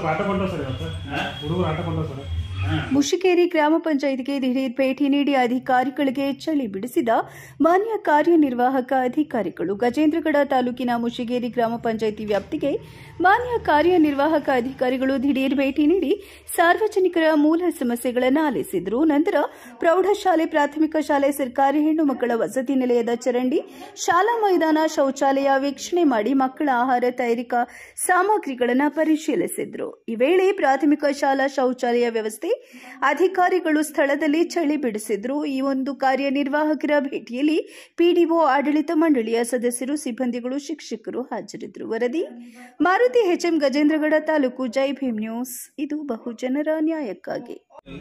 ಸ್ವಲ್ಪ ಆಟ ಕೊಂಡ ಸರ್ ಇವತ್ತು ಹುಡುಗರು ಆಟ ಕೊಂಡ ಸರ್ ಮುಷಿಕೇರಿ ಗ್ರಾಮ ಪಂಚಾಯಿತಿಗೆ ದಿಢೀರ್ ಭೇಟಿ ನೀಡಿ ಅಧಿಕಾರಿಗಳಿಗೆ ಚಳಿ ಬಿಡಿಸಿದ ಮಾನ್ಯ ಕಾರ್ಯನಿರ್ವಾಹಕ ಅಧಿಕಾರಿಗಳು ಗಜೇಂದ್ರಗಡ ತಾಲೂಕಿನ ಮುಷಿಗೇರಿ ಗ್ರಾಮ ಪಂಚಾಯಿತಿ ವ್ಯಾಪ್ತಿಗೆ ಮಾನ್ಯ ಕಾರ್ಯನಿರ್ವಾಹಕ ಅಧಿಕಾರಿಗಳು ದಿಢೀರ್ ಭೇಟಿ ನೀಡಿ ಸಾರ್ವಜನಿಕರ ಮೂಲ ಸಮಸ್ಯೆಗಳನ್ನು ಆಲಿಸಿದರು ನಂತರ ಪ್ರೌಢಶಾಲೆ ಪ್ರಾಥಮಿಕ ಶಾಲೆ ಸರ್ಕಾರಿ ಹೆಣ್ಣು ಮಕ್ಕಳ ವಸತಿ ನಿಲಯದ ಚರಂಡಿ ಶಾಲಾ ಮೈದಾನ ಶೌಚಾಲಯ ವೀಕ್ಷಣೆ ಮಾಡಿ ಮಕ್ಕಳ ಆಹಾರ ತಯಾರಿಕಾ ಸಾಮಗ್ರಿಗಳನ್ನು ಪರಿಶೀಲಿಸಿದ್ರು ಈ ವೇಳೆ ಪ್ರಾಥಮಿಕ ಶಾಲಾ ಶೌಚಾಲಯ ವ್ಯವಸ್ಥೆ ಅಧಿಕಾರಿಗಳು ಸ್ಥಳದಲ್ಲಿ ಚಳಿ ಬಿಡಿಸಿದ್ರು ಈ ಒಂದು ಕಾರ್ಯನಿರ್ವಾಹಕರ ಭೇಟಿಯಲ್ಲಿ ಪಿಡಿಒ ಆಡಳಿತ ಮಂಡಳಿಯ ಸದಸ್ಯರು ಸಿಬ್ಬಂದಿಗಳು ಶಿಕ್ಷಕರು ಹಾಜರಿದ್ದರು ವರದಿ ಮಾರುತಿ ಎಚ್ಎಂ ಗಜೇಂದ್ರಗಡ ತಾಲೂಕು ಜೈ ಭೀಮ್ ನ್ಯೂಸ್ ಇದು ಬಹುಜನರ ನ್ಯಾಯಕ್ಕಾಗಿ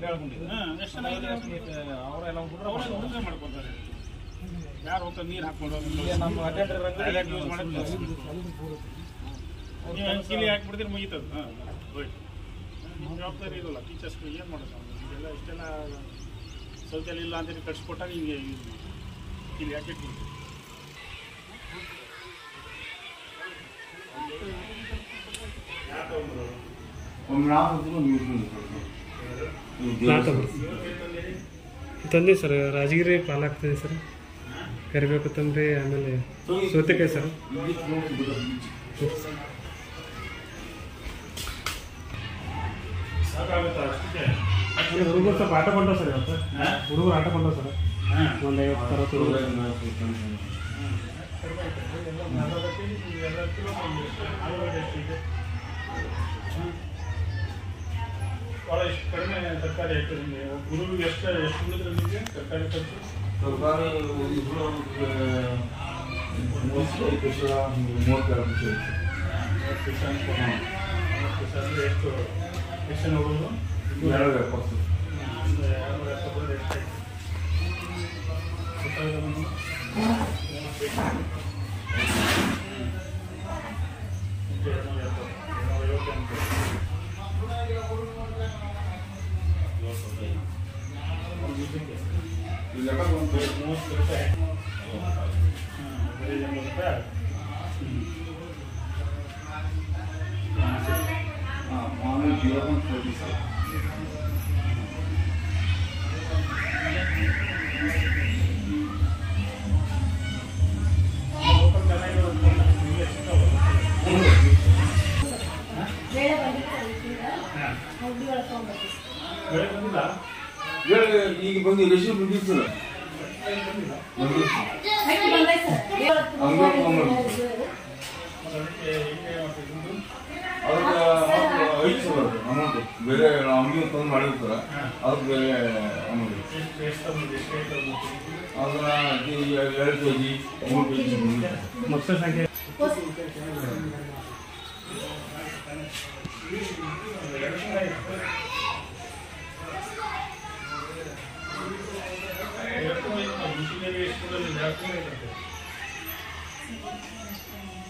ಅವರೆಲ್ಲ ಹುಡುಗರು ಮಾಡ್ಕೊತಾರೆ ಯಾರು ಹೋಗ್ತಾ ನೀರು ಹಾಕೊಂಡು ನಮ್ಮ Toilet use ಮಾಡಕ್ಕೆ ನೀವು ಹೆಂಗೆ ಕಿಲಿ ಹಾಕ್ಬಿಡ್ತೀರಿ ಮುಗೀತದ ಹಾಂ ಹೋಯ್ತು ನಿಮ್ಮ ಜವಾಬ್ದಾರಿ ಇರಲ್ಲ ಟೀಚರ್ಸ್ಗೆ ಏನು ಮಾಡೋದು ಇದೆಲ್ಲ ಇಷ್ಟೆಲ್ಲ ಶೌಚಾಲಯ ಇಲ್ಲ ಅಂತೇಳಿ ಕಟ್ಸ್ಕೊಟ್ಟಾಗ ಹಿಂಗೆ ಯೂಸ್ ಮಾಡಿ ಕಿಲಿ ಹಾಕಿಟ್ಬಿಡ್ತೀವಿ ಒಮ್ಮೆ ನಾವು ಹೋದ್ರು ನೀವು ತಂದೆ ಸರ್ ರಾಜಗಿರಿ ಪಾಲಾಗ್ತದೆ ಸರ್ ಕರಿಬೇಕು ಕೊತ್ತಂಬರಿ ಆಮೇಲೆ ಸೌತೆಕಾಯಿ ಸರ್ ಸಾಕಾಗುತ್ತಾ ಅಷ್ಟಕ್ಕೆ ಹುಡುಗರು ಸ್ವಲ್ಪ ಆಟ ಕೊಂಡ ಸರ್ ಇವತ್ತು ಹುಡುಗರು ಆಟ ಕೊಂಡ ಸರ್ ಹಾಂ ಒಂದು ಐವತ್ತು ಅರವತ್ತು ಹುಡುಗರು ಭಾಳ ಎಷ್ಟು ಕಡಿಮೆ ತರಕಾರಿ ಹಾಕ್ತದೆ ನಿಮಗೆ ಗುರುವಿಗೆ ಎಷ್ಟು ಎಷ್ಟು ಉಳಿದ್ರೆ ನಿಮಗೆ ತರಕಾರಿ ಖರ್ಚು ಸರ್ಕಾರಿ ಇಬ್ಬರು ಮೂವತ್ತೈದು ವರ್ಷ ಮೂವತ್ತೆರಡು ವರ್ಷ ಮೂವತ್ತು ದಿವಸ ಮೂವತ್ತು ದಿವಸ ಅಂದರೆ ಎಷ್ಟು ಎಷ್ಟು ಜನ ಹುಡುಗರು ಎರಡು ಎಪ್ಪತ್ತು ಒಂದು ಎರಡು ಎಪ್ಪತ್ತು ಎಷ್ಟು ಆಯ್ತು? ಗೊತ್ತಾಯ್ತಾ ನಿಮ್ಗೆ? ಓಕೆ, ಇನ್ನೂರ ಎಪ್ಪತ್ತು. ಇನ್ನೂರ ಐವತ್ತು ಅನ್ಕೋ. ಒಂದು ಇದಕ್ಕೆ. ಈ ಲೆಕ್ಕ ಬಂತು ಮೂವತ್ತು ರೂಪಾಯಿ ಹ್ಮ್, ಬರೀ ಎಂಬತ್ತು ರೂಪಾಯಿ ಹಾಂ ಮಾಮೂಲಿ zero point forty sir local ಚೆನ್ನಾಗಿರೋದು ನಿಮಗೆ ಸಿಗ್ತಾವಲ್ಲ? ಬೆಳೆ ಬಂದಿಲ್ಲ ಹೇಳಿ ಈಗ ಬಂದು ರೆಸಿಪ್ಟ್ ಬಂದಿತ್ತು ಸರ್ ಬಂದಿತ್ತು ಅಂಗಡಿ ತೊಗೊಂಡ್ಬಂದು ಮತ್ತೆ ಅದಕ್ಕೆ ಹೆಂಗೆ ಮತ್ತೆ ಇದು? ಅದಕ್ಕೆ ಮತ್ತೆ ಐದು ಸಾವಿರ ಅಮೌಂಟ್ ಬೇರೆ ಅಂಗಡಿ ತಂದು ಮಾಡಿರ್ತಾರೆ ಅದಕ್ಕೆ ಬೇರೆ ಅಮೌಂಟ್ ಎಷ್ಟು ಎಷ್ಟು ತಗೊಂಡು ಎಷ್ಟು ರೇಟ್ ತಗೊಂಡು? ಅದನ್ನ ಈ ಎರಡು ಕೆ ಜಿ ಮೂರು ಕೆ ಜಿ ಬಂದಿದೆ ಮಕ್ಕಳ ಸಂಖ್ಯೆ ಎರಡು ತಿಂಗಳು ಆಯ್ತು. ಎರಡು ತಿಂಗಳು ಆಯ್ತು. ಮಿಷಿನರಿ ಸ್ಕೂಲಲ್ಲಿ ಎರಡು ತಿಂಗಳು ಆಯ್ತಂತೆ.